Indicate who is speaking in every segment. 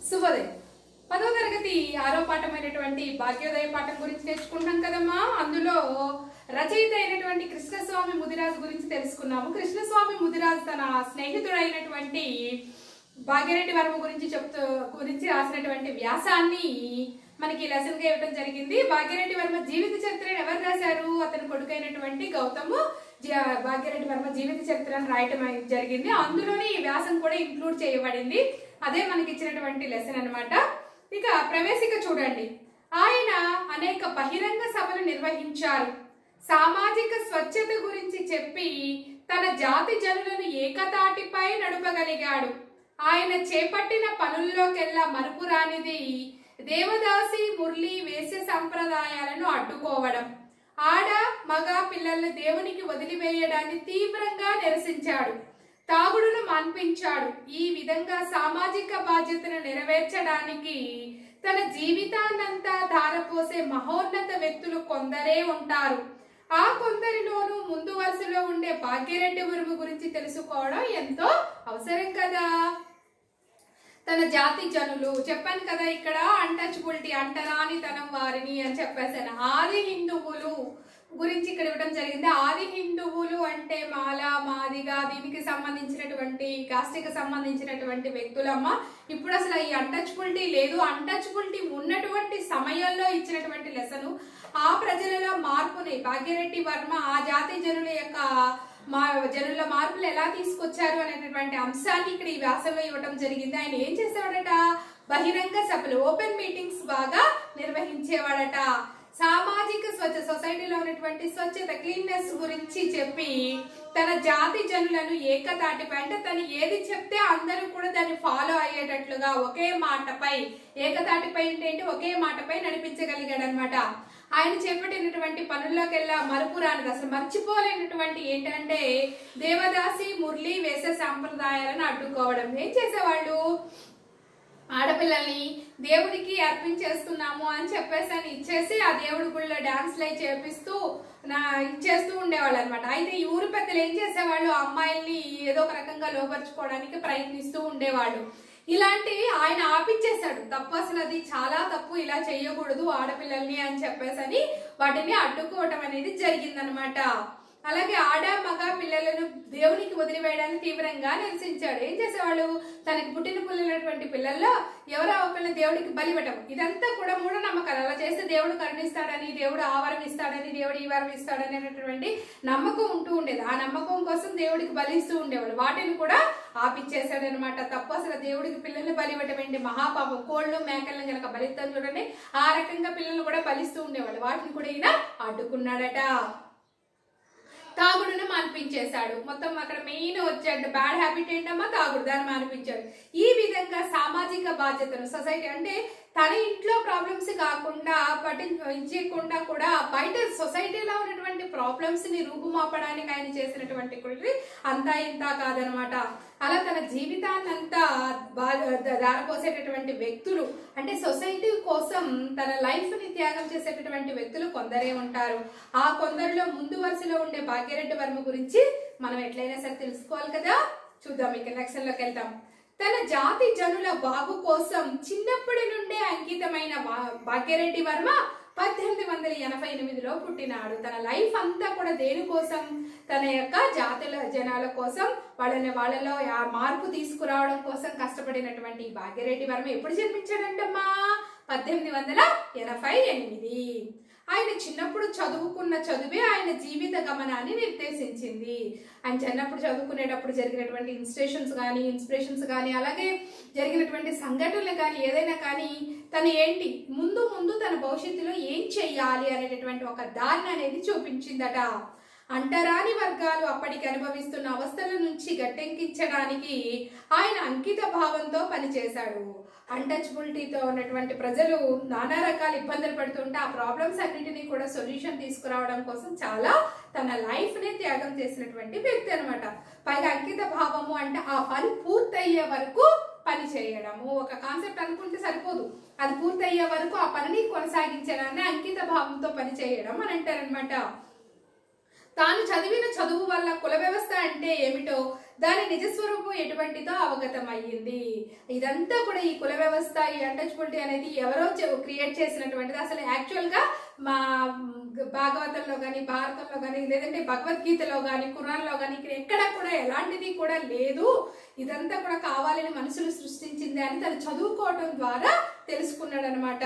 Speaker 1: శుభోదయం పదో తరగతి ఆరో పాఠమైనటువంటి భాగ్యోదయ పాఠం గురించి నేర్చుకుంటాం కదమ్మా అందులో రచయిత అయినటువంటి కృష్ణస్వామి ముదిరాజు గురించి తెలుసుకున్నాము కృష్ణస్వామి ముదిరాజు తన స్నేహితుడైనటువంటి భాగ్యరెడ్డి వర్మ గురించి చెప్తూ గురించి రాసినటువంటి వ్యాసాన్ని మనకి లెసన్ గా ఇవ్వడం జరిగింది భాగ్యరెడ్డి వర్మ జీవిత చరిత్రను ఎవరు రాశారు అతని కొడుకైనటువంటి గౌతము జ- భాగ్యరెడ్డి వర్మ జీవిత చరిత్రను రాయటం అయి- జరిగింది అందులోనే ఈ వ్యాసం కూడా ఇంక్లూడ్ చేయబడింది అదే మనకి ఇచ్చినటువంటి లెసన్ అన్నమాట ఇక ప్రవేశిక చూడండి ఆయన అనేక బహిరంగ సభలు నిర్వహించారు సామాజిక స్వచ్ఛత గురించి చెప్పి తన జాతి జనులను ఏకతాటిపై నడుపగలిగాడు ఆయన చేపట్టిన పనుల్లోకెల్లా మరుపురానిది దేవదాసి మురళి వేసే సంప్రదాయాలను అడ్డుకోవడం ఆడ మగ పిల్లల్ని దేవునికి వదిలివేయడాన్ని తీవ్రంగా నిరసించాడు తాగుడును మాన్పించాడు ఈ విధంగా సామాజిక బాధ్యతను నెరవేర్చడానికి తన జీవితాన్నంతా ధారపోసే మహోన్నత వ్యక్తులు కొందరే ఉంటారు ఆ కొందరిలోనూ ముందు వరుసలో ఉండే భాగ్యరెడ్డి ఉరుము గురించి తెలుసుకోవడం ఎంతో అవసరం కదా తన జాతి జనులు చెప్పాను కదా ఇక్కడ అన్టచబిలిటీ అంటరాని తనం వారిని అని చెప్పేసాను ఆది హిందువులు గురించి ఇక్కడ ఇవ్వడం జరిగింది ఆది హిందువులు అంటే మాల మాదిగా దీనికి సంబంధించినటువంటి కాస్ట్కి సంబంధించినటువంటి వ్యక్తులమ్మ ఇప్పుడు అసలు ఈ అన్టచబిలిటీ లేదు అన్టచబిలిటీ ఉన్నటువంటి సమయంలో ఇచ్చినటువంటి లెసను ఆ ప్రజలలో మార్పుని భాగ్యరెడ్డి వర్మ ఆ జాతి జనుల యొక్క మా జనుల మార్పులు ఎలా తీసుకొచ్చారు అనేటటువంటి అంశాన్ని ఇక్కడ ఈ వ్యాసంలో ఇవ్వడం జరిగింది ఆయన ఏం చేసేవాడట బహిరంగ సభలు ఓపెన్ మీటింగ్స్ బాగా నిర్వహించేవాడట సామాజిక స్వచ్ఛ సొసైటీలో ఉన్నటువంటి స్వచ్ఛత క్లీన్నెస్ గురించి చెప్పి తన జాతి జనులను ఏకతాటిపై అంటే తను ఏది చెప్తే అందరూ కూడా దాన్ని ఫాలో అయ్యేటట్లుగా ఒకే మాటపై ఏకతాటిపై అంటే ఏంటి ఒకే మాటపై నడిపించగలిగాడు అనమాట ఆయన చేపట్టినటువంటి పనుల్లోకెల్లా మరుపురానిది అసలు మర్చిపోలేనటువంటి ఏంటంటే దేవదాసి మురళి వేసే సాంప్రదాయాలను అడ్డుకోవడం ఏం చేసేవాళ్ళు ఆడపిల్లల్ని దేవుడికి అర్పించేస్తున్నాము అని చెప్పేసి అని ఇచ్చేసి ఆ దేవుడి గుళ్ళో డాన్స్లు అయి చేపిస్తూ నా ఇచ్చేస్తూ ఉండేవాళ్ళు అనమాట అయితే ఈ ఊరు పెద్దలు ఏం చేసేవాళ్ళు ఆ అమ్మాయిల్ని ఏదో ఒక రకంగా లోపరుచుకోవడానికి ప్రయత్నిస్తూ ఉండేవాళ్ళు ఇలాంటివి ఆయన ఆపిచ్చేశాడు తప్పు అసలు అది చాలా తప్పు ఇలా చేయకూడదు ఆడపిల్లల్ని అని చెప్పేసి అని వాటిని అడ్డుకోవటం అనేది జరిగిందనమాట అలాగే ఆడ మగ పిల్లలను దేవునికి వదిలివేయడానికి తీవ్రంగా నిరసించాడు ఏం చేసేవాళ్ళు తనకి పుట్టిన పిల్లలైనటువంటి పిల్లల్లో ఎవరో ఒకరిని దేవుడికి బలిపెట్టం ఇదంతా కూడా మూఢనమ్మకాలు అలా చేస్తే దేవుడు కరుణిస్తాడని దేవుడు ఆ వరం ఇస్తాడని దేవుడు ఈ వరం ఇస్తాడని అనేటటువంటి నమ్మకం ఉంటూ ఉండేది ఆ నమ్మకం కోసం దేవుడికి బలిస్తూ ఉండేవాళ్ళు వాటిని కూడా ఆపిచ్చేసాడు అనమాట తప్పు అసలు దేవుడికి పిల్లల్ని బలిపెట్టడం ఏంటి మహాపాపం కోళ్ళు మేకలను కనుక బలిస్తాం చూడండి ఆ రకంగా పిల్లల్ని కూడా బలిస్తూ ఉండేవాళ్ళు వాటిని కూడా ఈయన అడ్డుకున్నాడట తాగుడును మాన్పించేశాడు మొత్తం అక్కడ మెయిన్ వచ్చాడు బ్యాడ్ హ్యాబిట్ ఏంటమ్మా తాగుడు దాన్ని మాన్పించాడు ఈ విధంగా సామాజిక బాధ్యతను సొసైటీ అంటే తన ఇంట్లో ప్రాబ్లమ్స్ కాకుండా పట్టించకుండా కూడా బయట సొసైటీలో ఉన్నటువంటి ప్రాబ్లమ్స్ ని రూపుమాపడానికి ఆయన చేసినటువంటి కృషి అంతా ఇంత కాదనమాట అలా తన జీవితాన్ని అంతా దారపోసేటటువంటి వ్యక్తులు అంటే సొసైటీ కోసం తన లైఫ్ ని త్యాగం చేసేటటువంటి వ్యక్తులు కొందరే ఉంటారు ఆ కొందరిలో ముందు వరుసలో ఉండే భాగ్యరెడ్డి వర్మ గురించి మనం ఎట్లయినా సరే తెలుసుకోవాలి కదా చూద్దాం ఇక లెక్షన్ లోకి వెళ్తాం తన జాతి జనుల బాగు కోసం చిన్నప్పటి నుండే అంకితమైన భా- భాగ్యరెడ్డి వర్మ పద్దెనిమిది వందల ఎనభై ఎనిమిదిలో పుట్టినాడు తన లైఫ్ అంతా కూడా దేనికోసం తన యొక్క జాతుల జనాల కోసం వాళ్ళని వాళ్ళలో ఆ మార్పు తీసుకురావడం కోసం కష్టపడినటువంటి ఈ భాగ్యరెడ్డి వర్మ ఎప్పుడు జన్మించాడంటమ్మా పద్దెనిమిది వందల ఎనభై ఎనిమిది ఆయన చిన్నప్పుడు చదువుకున్న చదువే ఆయన జీవిత గమనాన్ని నిర్దేశించింది ఆయన చిన్నప్పుడు చదువుకునేటప్పుడు జరిగినటువంటి ఇన్స్పిరేషన్స్ కానీ ఇన్స్పిరేషన్స్ కానీ అలాగే జరిగినటువంటి సంఘటనలు కానీ ఏదైనా కానీ తను ఏంటి ముందు ముందు తన భవిష్యత్తులో ఏం చెయ్యాలి అనేటటువంటి ఒక దారిని అనేది చూపించిందట అంటరాని వర్గాలు అప్పటికి అనుభవిస్తున్న అవస్థల నుంచి గట్టెంకించడానికి ఆయన అంకిత భావంతో పనిచేశాడు అన్టచబిలిటీతో ఉన్నటువంటి ప్రజలు నానా రకాల ఇబ్బందులు పడుతుంటే ఆ ప్రాబ్లమ్స్ అన్నింటినీ కూడా సొల్యూషన్ తీసుకురావడం కోసం చాలా తన లైఫ్ ని త్యాగం చేసినటువంటి వ్యక్తి అనమాట పైగా అంకిత భావము అంటే ఆ పని పూర్తయ్యే వరకు పని చేయడము ఒక కాన్సెప్ట్ అనుకుంటే సరిపోదు అది పూర్తయ్యే వరకు ఆ పనిని కొనసాగించడాన్ని అంకిత భావంతో పని చేయడం అని అంటారనమాట తాను చదివిన చదువు వల్ల కుల వ్యవస్థ అంటే ఏమిటో దాని నిజస్వరూపం ఎటువంటిదో అవగతమయ్యింది ఇదంతా కూడా ఈ కుల వ్యవస్థ ఈ అన్టచబిలిటీ అనేది ఎవరో క్రియేట్ చేసినటువంటిది అసలు యాక్చువల్ గా మా భాగవతంలో కానీ భారతంలో కానీ లేదంటే భగవద్గీతలో కానీ కురాన్లో కానీ ఇక్కడ ఎక్కడ కూడా ఎలాంటిది కూడా లేదు ఇదంతా కూడా కావాలని మనుషులు సృష్టించింది అని తను చదువుకోవడం ద్వారా తెలుసుకున్నాడు అనమాట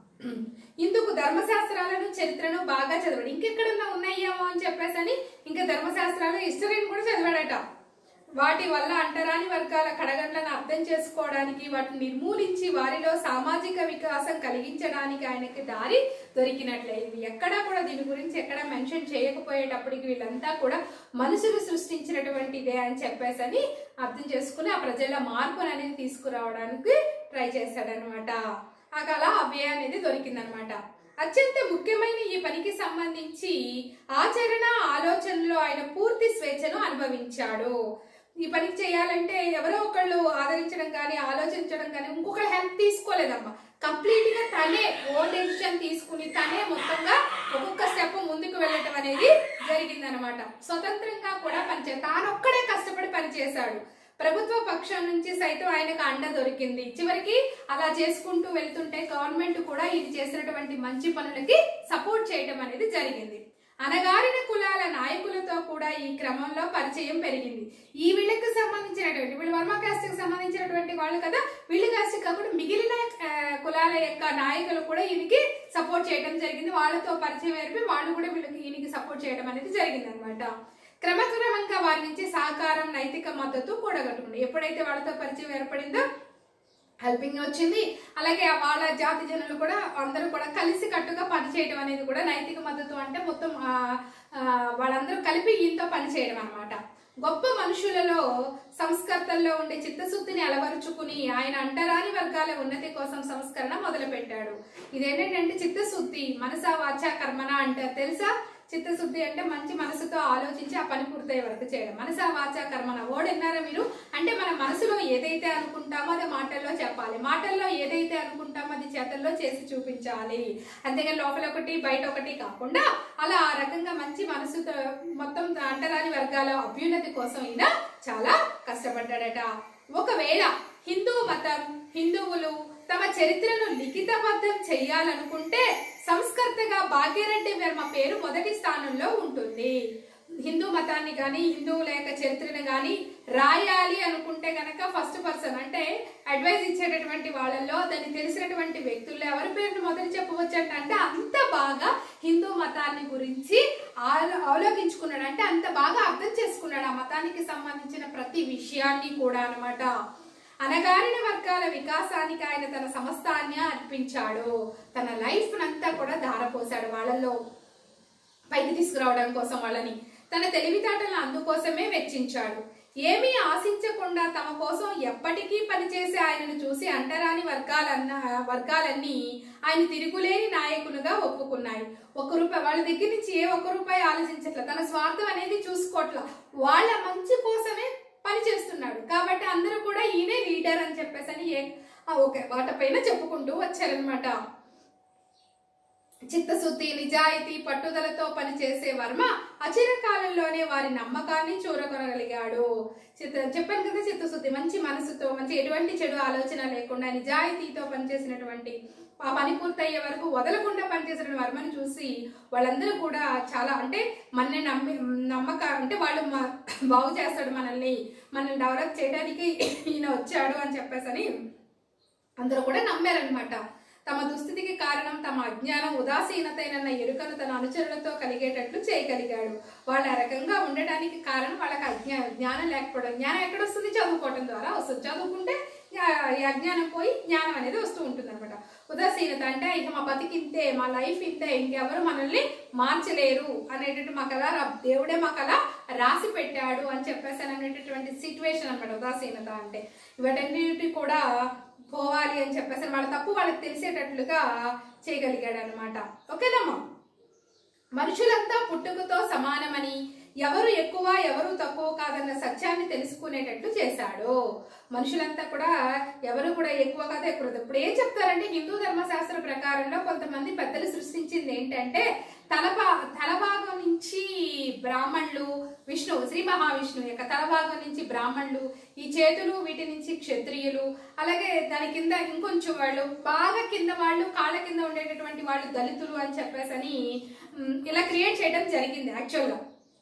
Speaker 1: ఇందుకు ధర్మశాస్త్రాలను చరిత్రను బాగా చదివాడు ఇంకెక్కడన్నా ఉన్నాయేమో అని చెప్పేసి అని ఇంకా ధర్మశాస్త్రాలు హిస్టరీని కూడా చదివాడట వాటి వల్ల అంటరాని వర్గాల కడగండ్లను అర్థం చేసుకోవడానికి వాటిని నిర్మూలించి వారిలో సామాజిక వికాసం కలిగించడానికి ఆయనకి దారి దొరికినట్లయింది ఎక్కడా కూడా దీని గురించి ఎక్కడ మెన్షన్ చేయకపోయేటప్పటికి వీళ్ళంతా కూడా మనుషులు సృష్టించినటువంటిదే అని చెప్పేసి అని అర్థం చేసుకుని ఆ ప్రజల మార్పు అనేది తీసుకురావడానికి ట్రై చేశాడనమాట అలా అవ్యయ అనేది దొరికిందనమాట అత్యంత ముఖ్యమైన ఈ పనికి సంబంధించి ఆచరణ ఆలోచనలో ఆయన పూర్తి స్వేచ్ఛను అనుభవించాడు ఈ పనికి చేయాలంటే ఎవరో ఒకళ్ళు ఆదరించడం కానీ ఆలోచించడం కానీ ఇంకొకరు హెల్ప్ తీసుకోలేదమ్మా కంప్లీట్ గా తనే ఓన్ డెసిషన్ తీసుకుని తనే మొత్తంగా ఒక్కొక్క స్టెప్ ముందుకు వెళ్ళటం అనేది జరిగిందనమాట స్వతంత్రంగా కూడా పనిచే తానొక్కడే కష్టపడి పనిచేశాడు ప్రభుత్వ పక్షం నుంచి సైతం ఆయనకు అండ దొరికింది చివరికి అలా చేసుకుంటూ వెళ్తుంటే గవర్నమెంట్ కూడా ఇది చేసినటువంటి మంచి పనులకి సపోర్ట్ చేయడం అనేది జరిగింది అనగారిన కులాల నాయకులతో కూడా ఈ క్రమంలో పరిచయం పెరిగింది ఈ వీళ్ళకి సంబంధించినటువంటి వీళ్ళు వర్మ కాస్ట్ కి సంబంధించినటువంటి వాళ్ళు కదా వీళ్ళు కాస్ట్ కాకుండా మిగిలిన ఆ, కులాల యొక్క నాయకులు కూడా ఈయనకి సపోర్ట్ చేయడం జరిగింది వాళ్ళతో పరిచయం ఏర్పి వాళ్ళు కూడా వీళ్ళకి ఈయనకి సపోర్ట్ చేయడం అనేది జరిగింది అనమాట క్రమక్రమంగా వారి నుంచి సహకారం నైతిక మద్దతు కూడగట్టుకుంది ఎప్పుడైతే వాళ్ళతో పరిచయం ఏర్పడిందో హెల్పింగ్ వచ్చింది అలాగే ఆ వాళ్ళ జాతి జనులు కూడా అందరూ కూడా కలిసి కట్టుగా పనిచేయడం అనేది కూడా నైతిక మద్దతు అంటే మొత్తం ఆ, ఆ, వాళ్ళందరూ కలిపి ఈయనతో పనిచేయడం అన్నమాట గొప్ప మనుషులలో సంస్కర్తల్లో ఉండే చిత్తశుద్ధిని అలవరుచుకుని ఆయన అంటరాని వర్గాల ఉన్నతి కోసం సంస్కరణ మొదలుపెట్టాడు ఇదేంటంటే చిత్తశుద్ధి మనసా వాచ కర్మన అంటారు తెలుసా చిత్తశుద్ధి అంటే మంచి మనసుతో ఆలోచించి ఆ పని పూర్తయ్యే వరకు చేయడం మనసా వాచ కర్మన ఓడ్ విన్నారా మీరు అంటే మన మనసులో ఏదైతే అనుకుంటామో అది మాటల్లో చెప్పాలి మాటల్లో ఏదైతే అనుకుంటామో అది చేతల్లో చేసి చూపించాలి అంతేగా లోపల ఒకటి బయట ఒకటి కాకుండా అలా ఆ రకంగా మంచి మనసుతో మొత్తం అంటరాని వర్గాల అభ్యున్నతి కోసం ఈయన చాలా కష్టపడ్డాడట ఒకవేళ హిందూ మతం హిందువులు తమ చరిత్రను లిఖితబద్ధం చేయాలనుకుంటే సంస్కర్తగా భాగ్యరెడ్డి వర్మ పేరు మొదటి స్థానంలో ఉంటుంది హిందూ మతాన్ని కానీ హిందువుల యొక్క చరిత్రను కానీ రాయాలి అనుకుంటే గనక ఫస్ట్ పర్సన్ అంటే అడ్వైజ్ ఇచ్చేటటువంటి వాళ్ళల్లో దాన్ని తెలిసినటువంటి వ్యక్తుల్లో ఎవరి పేరును మొదలు చెప్పవచ్చు అంటే అంత బాగా హిందూ మతాన్ని గురించి ఆలో- అవలోకించుకున్నాడు అంటే అంత బాగా అర్థం చేసుకున్నాడు ఆ మతానికి సంబంధించిన ప్రతి విషయాన్ని కూడా అన్నమాట అనగారిన వర్గాల వికాసానికి ఆయన తన సమస్తాన్ని అర్పించాడు తన లైఫ్ అంతా కూడా ధారపోశాడు వాళ్ళల్లో పైకి తీసుకురావడం కోసం వాళ్ళని తన తెలివితేటలను అందుకోసమే వెచ్చించాడు ఏమీ ఆశించకుండా తమ కోసం ఎప్పటికీ పనిచేసే ఆయనను చూసి అంటరాని వర్గాలన్న వర్గాలన్నీ ఆయన తిరుగులేని నాయకులుగా ఒప్పుకున్నాయి ఒక రూపాయి వాళ్ళ దగ్గర నుంచి ఏ ఒక్క రూపాయి ఆలోచించట్ల తన స్వార్థం అనేది చూసుకోవట్ల వాళ్ళ మంచి కోసమే పని చేస్తున్నాడు కాబట్టి అందరూ కూడా ఈయనే లీడర్ అని చెప్పేసి అని ఏ ఆ, ఓకే వాటిపైన చెప్పుకుంటూ వచ్చారనమాట చిత్తశుద్ధి నిజాయితీ పట్టుదలతో పనిచేసే వర్మ అచిరకాలంలోనే వారి నమ్మకాన్ని చూరగొనగలిగాడు చిత్త చెప్పాను కదా చిత్తశుద్ధి మంచి మనసుతో మంచి ఎటువంటి చెడు ఆలోచన లేకుండా నిజాయితీతో పనిచేసినటువంటి ఆ పని పూర్తయ్యే వరకు వదలకుండా పనిచేసిన వర్మని చూసి వాళ్ళందరూ కూడా చాలా అంటే మనల్ని నమ్మి నమ్మక అంటే వాళ్ళు మ- బాగు చేస్తాడు మనల్ని మనల్ని డెవలప్ చేయడానికి ఈయన వచ్చాడు అని చెప్పేసని అందరూ కూడా నమ్మారనమాట తమ దుస్థితికి కారణం తమ అజ్ఞానం ఉదాసీనతైన ఎరుకను తన అనుచరులతో కలిగేటట్లు చేయగలిగాడు వాళ్ళు ఆ రకంగా ఉండడానికి కారణం వాళ్ళకి అజ్ఞా జ్ఞానం లేకపోవడం జ్ఞానం ఎక్కడ వస్తుంది చదువుకోవడం ద్వారా వస్తుంది చదువుకుంటే ఆ- ఈ అజ్ఞానం పోయి జ్ఞానం అనేది వస్తూ ఉంటుంది అనమాట ఉదాసీనత అంటే ఇక మా బతికి ఇంతే మా లైఫ్ ఇంతే ఇంకెవరు మనల్ని మార్చలేరు అనేటట్టు మాకు అలా రా- దేవుడే మాకు అలా రాసి పెట్టాడు అని చెప్పేసి అని అనేటటువంటి సిచ్యువేషన్ అనమాట ఉదాసీనత అంటే ఇవన్నీ కూడా పోవాలి అని చెప్పేసి వాళ్ళ తప్పు వాళ్ళకి తెలిసేటట్లుగా చేయగలిగాడు అనమాట ఓకేనమ్మా మనుషులంతా పుట్టుకతో సమానమని ఎవరు ఎక్కువ ఎవరు తక్కువ కాదన్న సత్యాన్ని తెలుసుకునేటట్లు చేశాడు మనుషులంతా కూడా ఎవరు కూడా ఎక్కువ కాదు ఎక్కువ కాదు. ఇప్పుడు ఏం చెప్తారంటే హిందూ ధర్మశాస్త్ర ప్రకారంలో కొంతమంది పెద్దలు సృష్టించింది ఏంటంటే తలభా తలభాగం నుంచి బ్రాహ్మణులు విష్ణు శ్రీ మహావిష్ణువు యొక్క తలభాగం నుంచి బ్రాహ్మణులు ఈ చేతులు వీటి నుంచి క్షత్రియులు అలాగే దాని కింద ఇంకొంచెం వాళ్ళు బాగా కింద వాళ్ళు కాళ్ళ కింద ఉండేటటువంటి వాళ్ళు దళితులు అని చెప్పేసి అని మ్, ఇలా క్రియేట్ చేయడం జరిగింది యాక్చువల్గా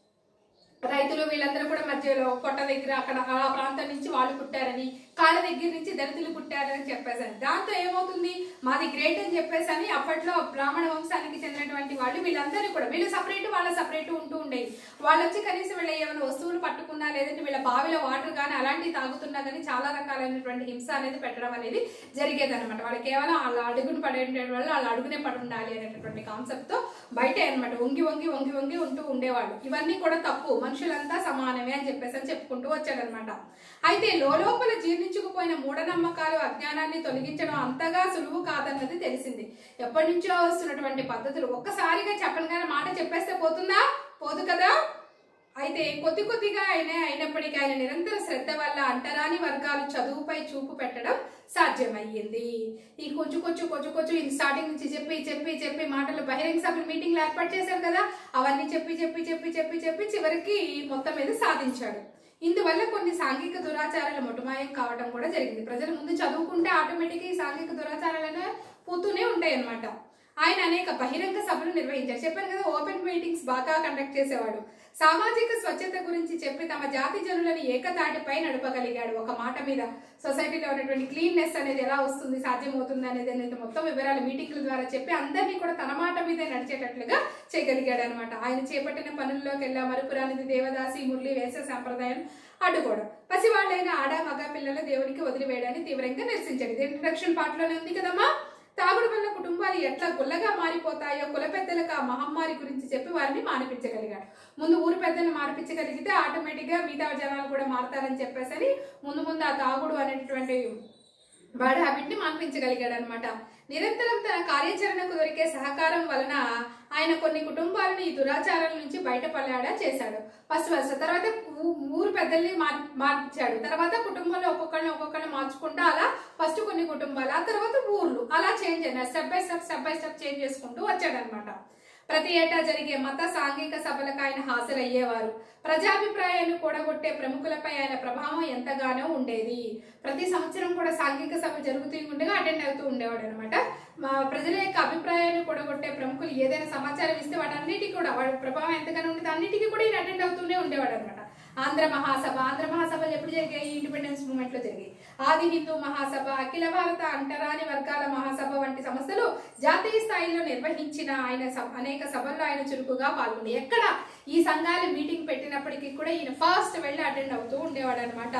Speaker 1: రైతులు వీళ్ళందరూ కూడా మధ్యలో పొట్ట దగ్గర అక్కడ ఆ ప్రాంతం నుంచి వాళ్ళు పుట్టారని కాళ్ళ దగ్గర నుంచి దళితులు పుట్టారని చెప్పేసని దాంతో ఏమవుతుంది మాది గ్రేట్ అని చెప్పేసని అప్పట్లో బ్రాహ్మణ వంశానికి చెందినటువంటి వాళ్ళు వీళ్ళందరూ కూడా వీళ్ళు సపరేట్ వాళ్ళ సపరేట్ ఉంటూ ఉండేది వాళ్ళు వచ్చి కనీసం వీళ్ళ ఏమైనా వస్తువులు పట్టుకున్నా లేదంటే వీళ్ళ బావిలో వాటర్ కానీ అలాంటివి తాగుతున్నా కానీ చాలా రకాలైనటువంటి హింస అనేది పెట్టడం అనేది జరిగేది అనమాట వాళ్ళు కేవలం వాళ్ళ అడుగును పడేటువంటి వాళ్ళు వాళ్ళ అడుగునే పడి ఉండాలి అనేటటువంటి కాన్సెప్ట్ తో బయటే అనమాట వంగి వంగి వంగి వంగి ఉంటూ ఉండేవాళ్ళు ఇవన్నీ కూడా తప్పు మనుషులంతా సమానమే అని చెప్పేసి అని చెప్పుకుంటూ వచ్చాడనమాట అయితే లోపల జీర్ణించుకుపోయిన మూఢనమ్మకాలు అజ్ఞానాన్ని తొలగించడం అంతగా సులువు కాదన్నది తెలిసింది ఎప్పటి నుంచో వస్తున్నటువంటి పద్ధతులు ఒక్కసారిగా చెప్పనగానే మాట చెప్పేస్తే పోతుందా పోదు కదా అయితే కొద్ది కొద్దిగా అయినా అయినప్పటికీ ఆయన నిరంతర శ్రద్ధ వల్ల అంటరాని వర్గాలు చదువుపై చూపు పెట్టడం సాధ్యమయ్యింది ఈ కొంచెం కొంచెం కొంచెం కొంచెం ఇది స్టార్టింగ్ నుంచి చెప్పి చెప్పి చెప్పి మాటలు బహిరంగ సభలు మీటింగ్లు ఏర్పాటు చేశారు కదా అవన్నీ చెప్పి చెప్పి చెప్పి చెప్పి చెప్పి చివరికి మొత్తం మీద సాధించాడు ఇందువల్ల కొన్ని సాంఘిక దురాచారాలు మొటమాయం కావడం కూడా జరిగింది ప్రజలు ముందు చదువుకుంటే ఆటోమేటిక్ ఈ సాంఘిక దురాచారాలను పోతూనే ఉంటాయి అన్నమాట ఆయన అనేక బహిరంగ సభలు నిర్వహించారు చెప్పాను కదా ఓపెన్ మీటింగ్స్ బాగా కండక్ట్ చేసేవాడు సామాజిక స్వచ్ఛత గురించి చెప్పి తమ జాతి జనులను ఏకతాటిపై నడపగలిగాడు ఒక మాట మీద సొసైటీలో ఉన్నటువంటి క్లీన్నెస్ అనేది ఎలా వస్తుంది సాధ్యమవుతుంది అనేది అనేది మొత్తం వివరాలు మీటింగ్ల ద్వారా చెప్పి అందరినీ కూడా తన మాట మీదే నడిచేటట్లుగా చేయగలిగాడు అనమాట ఆయన చేపట్టిన పనుల్లోకి వెళ్ళా మరుపురానిది దేవదాసి మురళి వేసే సాంప్రదాయం అడ్డుకోవడం పసివాళ్ళైన ఆడ మగ పిల్లలు దేవునికి వదిలివేయడాన్ని తీవ్రంగా నిరసించాడు ఇది ఇంట్రడక్షన్ పార్ట్లోనే ఉంది కదమ్మా తాగుడు వల్ల కుటుంబాలు ఎట్లా గుల్లగా మారిపోతాయో కుల పెద్దలకు ఆ మహమ్మారి గురించి చెప్పి వారిని మానిపించగలిగాడు ముందు ఊరు పెద్దలు మార్పించగలిగితే ఆటోమేటిక్ గా మిగతా జనాలు కూడా మారతారని చెప్పేసి ముందు ముందు ఆ తాగుడు అనేటటువంటి బ్యాడ్ హ్యాబిట్ ని మాన్పించగలిగాడు అనమాట నిరంతరం తన కార్యాచరణకు దొరికే సహకారం వలన ఆయన కొన్ని కుటుంబాలను ఈ దురాచారాల నుంచి బయటపడేలా చేశాడు ఫస్ట్ ఫస్ట్ తర్వాత ఊ- ఊరు పెద్దల్ని మార్- మార్చాడు తర్వాత కుటుంబంలో ఒక్కొక్కరిని ఒక్కొక్కరిని మార్చుకుంటూ అలా ఫస్ట్ కొన్ని కుటుంబాలు ఆ తర్వాత ఊర్లు అలా చేంజ్ అయినాయి step by step step by step change చేసుకుంటూ వచ్చాడనమాట ప్రతి ఏటా జరిగే మత సాంఘిక సభలకు ఆయన హాజరయ్యేవారు ప్రజాభిప్రాయాన్ని కూడగొట్టే ప్రముఖులపై ఆయన ప్రభావం ఎంతగానో ఉండేది ప్రతి సంవత్సరం కూడా సాంఘిక సభ జరుగుతూ ఉండగా అటెండ్ అవుతూ ఉండేవాడు అనమాట మా ప్రజల యొక్క అభిప్రాయాన్ని కూడగొట్టే ప్రముఖులు ఏదైనా సమాచారం ఇస్తే వాటన్నిటికీ కూడా వాడి ప్రభావం ఎంతగానో ఉండేది అన్నిటికీ కూడా ఈయన అటెండ్ అవుతూనే ఉండేవాడు అనమాట ఆంధ్ర మహాసభ ఆంధ్ర మహాసభలు ఎప్పుడు జరిగాయి ఇండిపెండెన్స్ మూమెంట్ లో జరిగాయి ఆది హిందూ మహాసభ అఖిల భారత అంటరాని వర్గాల మహాసభ వంటి సంస్థలు జాతీయ స్థాయిలో నిర్వహించిన ఆయన సభ- అనేక సభల్లో ఆయన చురుకుగా పాల్గొని ఎక్కడ ఈ సంఘాలు మీటింగ్ పెట్టినప్పటికీ కూడా ఈయన ఫస్ట్ వెళ్ళి అటెండ్ అవుతూ ఉండేవాడు అనమాట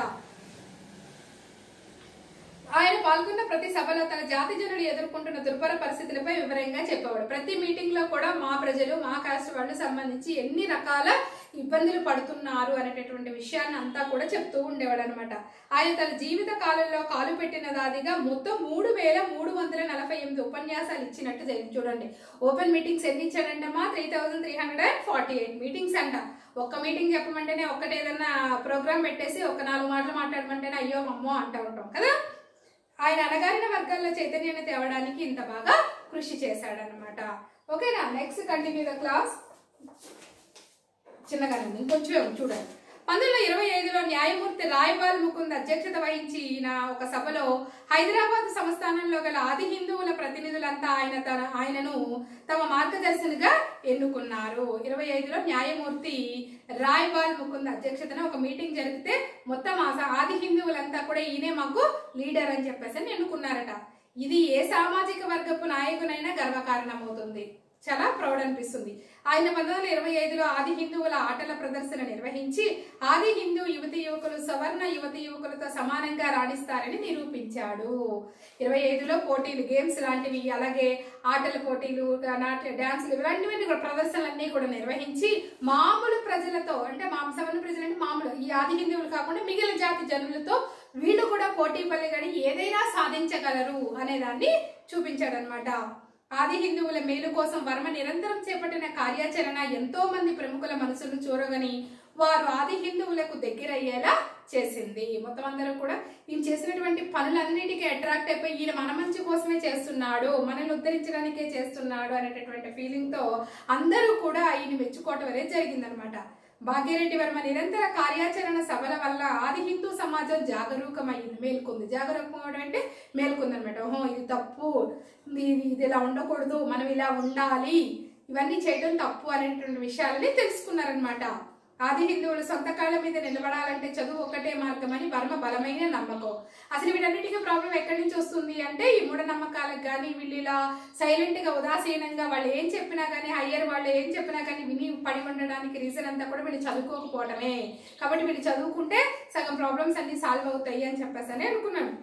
Speaker 1: ఆయన పాల్గొన్న ప్రతి సభలో తన జాతి జనులు ఎదుర్కొంటున్న దుర్భర పరిస్థితులపై వివరంగా చెప్పేవాడు ప్రతి మీటింగ్ లో కూడా మా ప్రజలు మా కాస్ట్ వాళ్ళు సంబంధించి ఎన్ని రకాల ఇబ్బందులు పడుతున్నారు అనేటటువంటి విషయాన్ని అంతా కూడా చెప్తూ ఉండేవాడు అనమాట ఆయన తన జీవిత కాలంలో కాలు పెట్టిన దాదిగా మొత్తం మూడు వేల మూడు వందల నలభై ఎనిమిది ఉపన్యాసాలు ఇచ్చినట్టు జరిగింది చూడండి ఓపెన్ మీటింగ్స్ ఎన్ని ఇచ్చాడంటమ్మా three thousand three hundred and forty eight meetings అంట ఒక్క మీటింగ్ చెప్పమంటేనే ఒక్కటి ఏదన్నా ప్రోగ్రామ్ పెట్టేసి ఒక నాలుగు మాటలు మాట్లాడమంటేనే అయ్యో అమ్మో అంటూ ఉంటాం కదా ఆయన అణగారిన వర్గాల్లో చైతన్యాన్ని తేవడానికి ఇంత బాగా కృషి చేశాడనమాట ఓకేనా నెక్స్ట్ కంటిన్యూ ద క్లాస్ చిన్నగానే ఉంది ఇంకొంచెం ఉంది, చూడండి పంతొమ్మిది వందల ఇరవై ఐదులో న్యాయమూర్తి రాయపాల్ ముకుంద్ అధ్యక్షత వహించిన ఒక సభలో హైదరాబాద్ సంస్థానంలో గల ఆది హిందువుల ప్రతినిధులంతా ఆయన తన ఆయనను తమ మార్గదర్శనిగా ఎన్నుకున్నారు ఇరవై ఐదులో న్యాయమూర్తి రాయపాల్ ముకుంద్ అధ్యక్షతన ఒక మీటింగ్ జరిగితే మొత్తం ఆ స- ఆది హిందువులంతా కూడా ఈయనే మాకు లీడర్ అని చెప్పేసి అని ఎన్నుకున్నారట ఇది ఏ సామాజిక వర్గపు నాయకునైనా గర్వకారణమవుతుంది చాలా ప్రౌడ్ అనిపిస్తుంది ఆయన పంతొమ్మిది వందల ఇరవై ఐదులో ఆది హిందువుల ఆటల ప్రదర్శన నిర్వహించి ఆది హిందూ యువతి యువకులు సవర్ణ యువతి యువకులతో సమానంగా రాణిస్తారని నిరూపించాడు ఇరవై ఐదులో పోటీలు గేమ్స్ లాంటివి అలాగే ఆటల పోటీలు నాట్య డాన్సులు ఇలాంటివన్నీ కూడా ప్రదర్శనలన్నీ కూడా నిర్వహించి మామూలు ప్రజలతో అంటే మా సవర్ణ ప్రజలు అంటే మామూలు ఈ ఆది హిందువులు కాకుండా మిగిలిన జాతి జనులతో వీళ్ళు కూడా పోటీ పల్లి ఏదైనా సాధించగలరు అనేదాన్ని చూపించాడనమాట ఆది హిందువుల మేలు కోసం వర్మ నిరంతరం చేపట్టిన కార్యాచరణ ఎంతో మంది ప్రముఖుల మనసును చూరగని వారు ఆది హిందువులకు దగ్గరయ్యేలా చేసింది మొత్తం అందరూ కూడా ఈయన చేసినటువంటి పనులన్నిటికీ అట్రాక్ట్ అయిపోయి ఈయన మన మంచి కోసమే చేస్తున్నాడు మనల్ని ఉద్ధరించడానికే చేస్తున్నాడు అనేటటువంటి ఫీలింగ్ తో అందరూ కూడా ఈయన మెచ్చుకోవటం అనేది జరిగిందనమాట భాగ్యరెడ్డి వర్మ నిరంతర కార్యాచరణ సభల వల్ల ఆది హిందూ సమాజం జాగరూకమైంది మేల్కొంది జాగరూకం అవడం అంటే మేల్కొంది అనమాట ఓహో ఇది తప్పు ఇది ఇది ఇలా ఉండకూడదు మనం ఇలా ఉండాలి ఇవన్నీ చేయడం తప్పు అనేటువంటి విషయాలని తెలుసుకున్నారనమాట ఆది హిందువులు సొంత కాళ్ళ మీద నిలబడాలంటే చదువు ఒకటే మార్గం అని వర్మ బలమైన నమ్మకం అసలు వీటన్నిటికీ ప్రాబ్లం ఎక్కడి నుంచి వస్తుంది అంటే ఈ మూఢనమ్మకాలకు కానీ వీళ్ళు ఇలా సైలెంట్ గా ఉదాసీనంగా వాళ్ళు ఏం చెప్పినా కానీ హయ్యర్ వాళ్ళు ఏం చెప్పినా కానీ విని పడి ఉండడానికి రీజన్ అంతా కూడా వీళ్ళు చదువుకోకపోవడమే కాబట్టి వీళ్ళు చదువుకుంటే సగం ప్రాబ్లమ్స్ అన్ని సాల్వ్ అవుతాయి అని చెప్పేసి అని అనుకున్నాను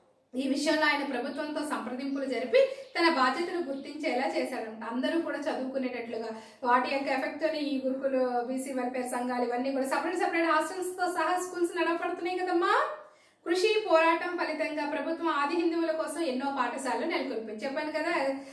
Speaker 1: ఈ విషయంలో ఆయన ప్రభుత్వంతో సంప్రదింపులు జరిపి తన బాధ్యతను గుర్తించేలా చేశాడంట అందరూ కూడా చదువుకునేటట్లుగా వాటి యొక్క ఎఫెక్ట్ తోనే ఈ గురుకులు బీసీ వెల్ఫేర్ సంఘాలు ఇవన్నీ కూడా సపరేట్ సపరేట్ హాస్టల్స్ తో సహా స్కూల్స్ నడపడుతున్నాయి కదమ్మా కృషి పోరాటం ఫలితంగా ప్రభుత్వం ఆది హిందువుల కోసం ఎన్నో పాఠశాలలు నెలకొల్పింది చెప్పాను కదా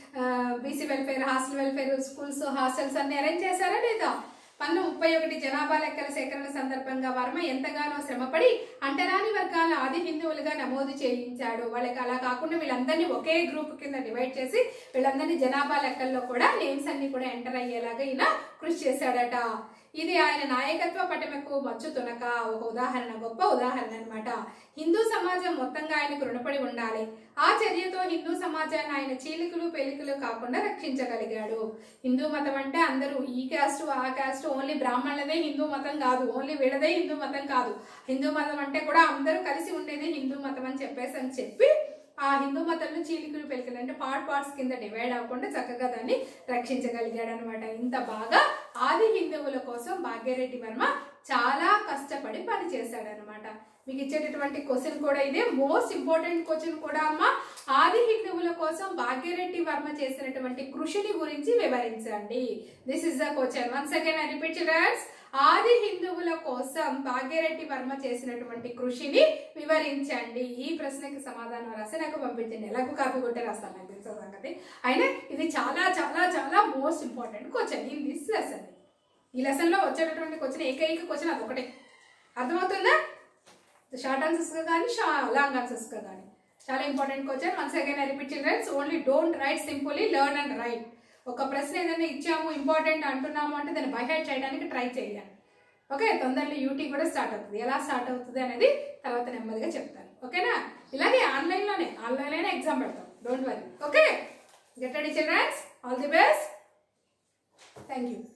Speaker 1: BC welfare hostel welfare schools hostels అన్ని అరేంజ్ చేశారా లేదా పన్ను ముప్పై ఒకటి జనాభా లెక్కల సేకరణ సందర్భంగా వర్మ ఎంతగానో శ్రమపడి అంటరాని వర్గాల ఆది హిందువులుగా నమోదు చేయించాడు వాళ్ళకి అలా కాకుండా వీళ్ళందరినీ ఒకే గ్రూప్ కింద డివైడ్ చేసి వీళ్ళందరినీ జనాభా లెక్కల్లో కూడా నేమ్స్ అన్ని కూడా ఎంటర్ అయ్యేలాగా ఈయన కృషి చేశాడట ఇది ఆయన నాయకత్వ పటమకు మచ్చు తునక ఒక ఉదాహరణ గొప్ప ఉదాహరణ అన్నమాట హిందూ సమాజం మొత్తంగా ఆయనకు రుణపడి ఉండాలి ఆ చర్యతో హిందూ సమాజాన్ని ఆయన చీలికలు పెలికలు కాకుండా రక్షించగలిగాడు హిందూ మతం అంటే అందరూ ఈ క్యాస్ట్ ఆ క్యాస్ట్ ఓన్లీ బ్రాహ్మణులదే హిందూ మతం కాదు ఓన్లీ వీళ్ళదే హిందూ మతం కాదు హిందూ మతం అంటే కూడా అందరూ కలిసి ఉండేదే హిందూ మతం అని చెప్పేసి అని చెప్పి ఆ హిందూ మతంలో చీలికలు పెలికలు అంటే పార్ట్ పార్ట్స్ కింద డివైడ్ అవ్వకుండా చక్కగా దాన్ని రక్షించగలిగాడు అనమాట ఇంత బాగా ఆది హిందువుల కోసం భాగ్యరెడ్డి వర్మ చాలా కష్టపడి పని చేశాడనమాట మీకు ఇచ్చేటటువంటి క్వశ్చన్ కూడా ఇదే మోస్ట్ ఇంపార్టెంట్ క్వశ్చన్ కూడా అమ్మ ఆది హిందువుల కోసం భాగ్యరెడ్డి వర్మ చేసినటువంటి కృషిని గురించి వివరించండి this is the question one second I repeat childrens ఆది హిందువుల కోసం భాగ్యరెడ్డి వర్మ చేసినటువంటి కృషిని వివరించండి ఈ ప్రశ్నకి సమాధానం రాసి నాకు పంపించండి ఎలాగో కాపీ కొట్టే రాస్తాను నాకు తెలిసిన సంగతి అయినా ఇది చాలా చాలా చాలా most important question in this lesson ఈ లెసన్ లో వచ్చేటటువంటి క్వశ్చన్ ఏకైక క్వశ్చన్ అదొకటే అర్థమవుతుందా షార్ట్ ఆన్సర్స్ కానీ లాంగ్ ఆన్సర్స్ కానీ చాలా important question once again I repeat childrens only don't write simply learn and write ఒక ప్రశ్న ఏదైనా ఇచ్చాము ఇంపార్టెంట్ అంటున్నాము అంటే దాన్ని బైహైడ్ చేయడానికి ట్రై చేయాలి ఓకే తొందరలో యూటీ కూడా స్టార్ట్ అవుతుంది ఎలా స్టార్ట్ అవుతుంది అనేది తర్వాత నెమ్మదిగా చెప్తాను ఓకేనా ఇలాగే ఆన్లైన్లోనే ఆన్లైన్లోనే ఎగ్జామ్ పెడతాం don't worry okay get ready childrens all the best thank you